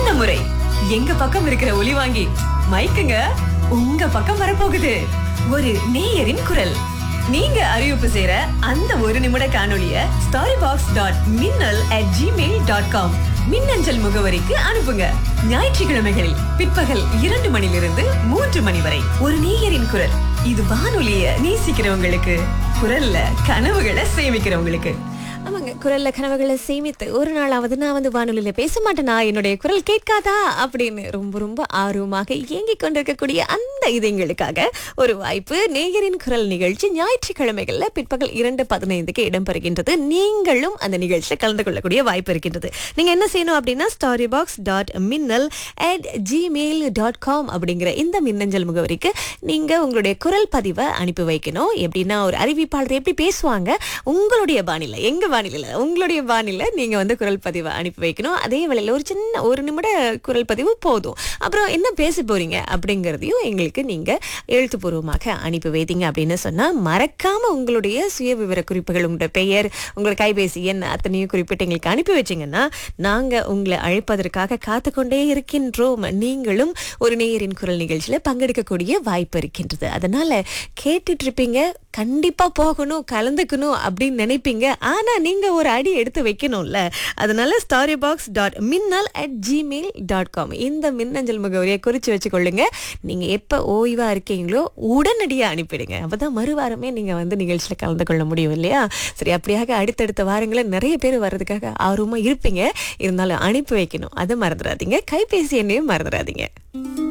இந்த முறை எங்க பக்கம் இருக்கிற ஒலி வாங்கி மைக்குங்க உங்க பக்கம் வரப்போகுது ஒரு நேயரின் குரல் நீங்க அறிவிப்பு செய்யற அந்த ஒரு நிமிட காணொளிய story box dot Minnal at Gmail dot com மின்னஞ்சல் முகவரிக்கு அனுப்புங்க ஞாயிற்றுக்கிழமைகளில் பிற்பகல் இரண்டு மணிலிருந்து மூன்று மணி வரை ஒரு நேயரின் குரல் இது வானொலிய நேசிக்கிறவங்களுக்கு குரல்ல கனவுகளை சேமிக்கிறவங்களுக்கு ஆமாங்க குரல்ல கனவுகளை சேமித்து ஒரு நாளாவது நான் வந்து வானொலியில பேச மாட்டேனா என்னுடைய குரல் கேட்காதா அப்படின்னு ரொம்ப ரொம்ப ஆர்வமாக இயங்கிக் கொண்டிருக்கக்கூடிய அந்த இதயங்களுக்காக ஒரு வாய்ப்பு நேயரின் குரல் நிகழ்ச்சி ஞாயிற்றுக்கிழமைகள்ல பிற்பகல் இரண்டு பதினைந்துக்கு இடம்பெறுகின்றது நீங்களும் அந்த நிகழ்ச்சியில் கலந்து கொள்ளக்கூடிய வாய்ப்பு இருக்கின்றது நீங்க என்ன செய்யணும் அப்படின்னா story box dot Minnal at Gmail dot com அப்படிங்கிற இந்த மின்னஞ்சல் முகவரிக்கு நீங்க உங்களுடைய குரல் பதிவை அனுப்பி வைக்கணும் எப்படின்னா ஒரு அறிவிப்பாளர் எப்படி பேசுவாங்க உங்களுடைய பாணியில எங்க பாணியில உங்களுடைய பாணியில நீங்க வந்து குரல் பதிவை அனுப்பி வைக்கணும் அதே வேளையில ஒரு சின்ன ஒரு நிமிட குரல் பதிவு போதும் அப்புறம் என்ன பேச போறீங்க அப்படிங்கறதையும் எங்களுக்கு நீங்க எழுத்துப்பூர்வமாக அனுப்பி வைத்தீங்க அப்படின்னு சொன்னா மறக்காம உங்களுடைய சுய விவர குறிப்புகள் உங்களுடைய பெயர் உங்களோட கைபேசி எண் அத்தனையும் குறிப்பிட்டு எங்களுக்கு அனுப்பி வச்சீங்கன்னா நாங்க உங்களை அழைப்பதற்காக காத்து கொண்டே இருக்கின்றோம் நீங்களும் ஒரு நேயரின் குரல் நிகழ்ச்சியில பங்கெடுக்கக்கூடிய வாய்ப்பு இருக்கின்றது அதனால கேட்டுட்டு இருப்பீங்க கண்டிப்பா போகணும் கலந்துக்கணும் அப்படின்னு நினைப்பீங்க ஆனா நீங்க ஒரு அடி எடுத்து வைக்கணும்ல அதனால story box dot Minnal at Gmail dot com இந்த மின்னஞ்சல் முகவரியை குறிச்சு வச்சுக்கொள்ளுங்க நீங்க எப்ப ஓய்வா இருக்கீங்களோ உடனடியா அனுப்பிடுங்க அப்பதான் மறுவாரமே நீங்க வந்து நிகழ்ச்சியில கலந்து கொள்ள முடியும் இல்லையா சரி அப்படியாக அடுத்தடுத்த வாரங்களில் நிறைய பேர் வர்றதுக்காக ஆர்வமா இருப்பீங்க இருந்தாலும் அனுப்பி வைக்கணும் அதை மறந்துடாதீங்க கைபேசி எண்ணையும் மறந்துடாதீங்க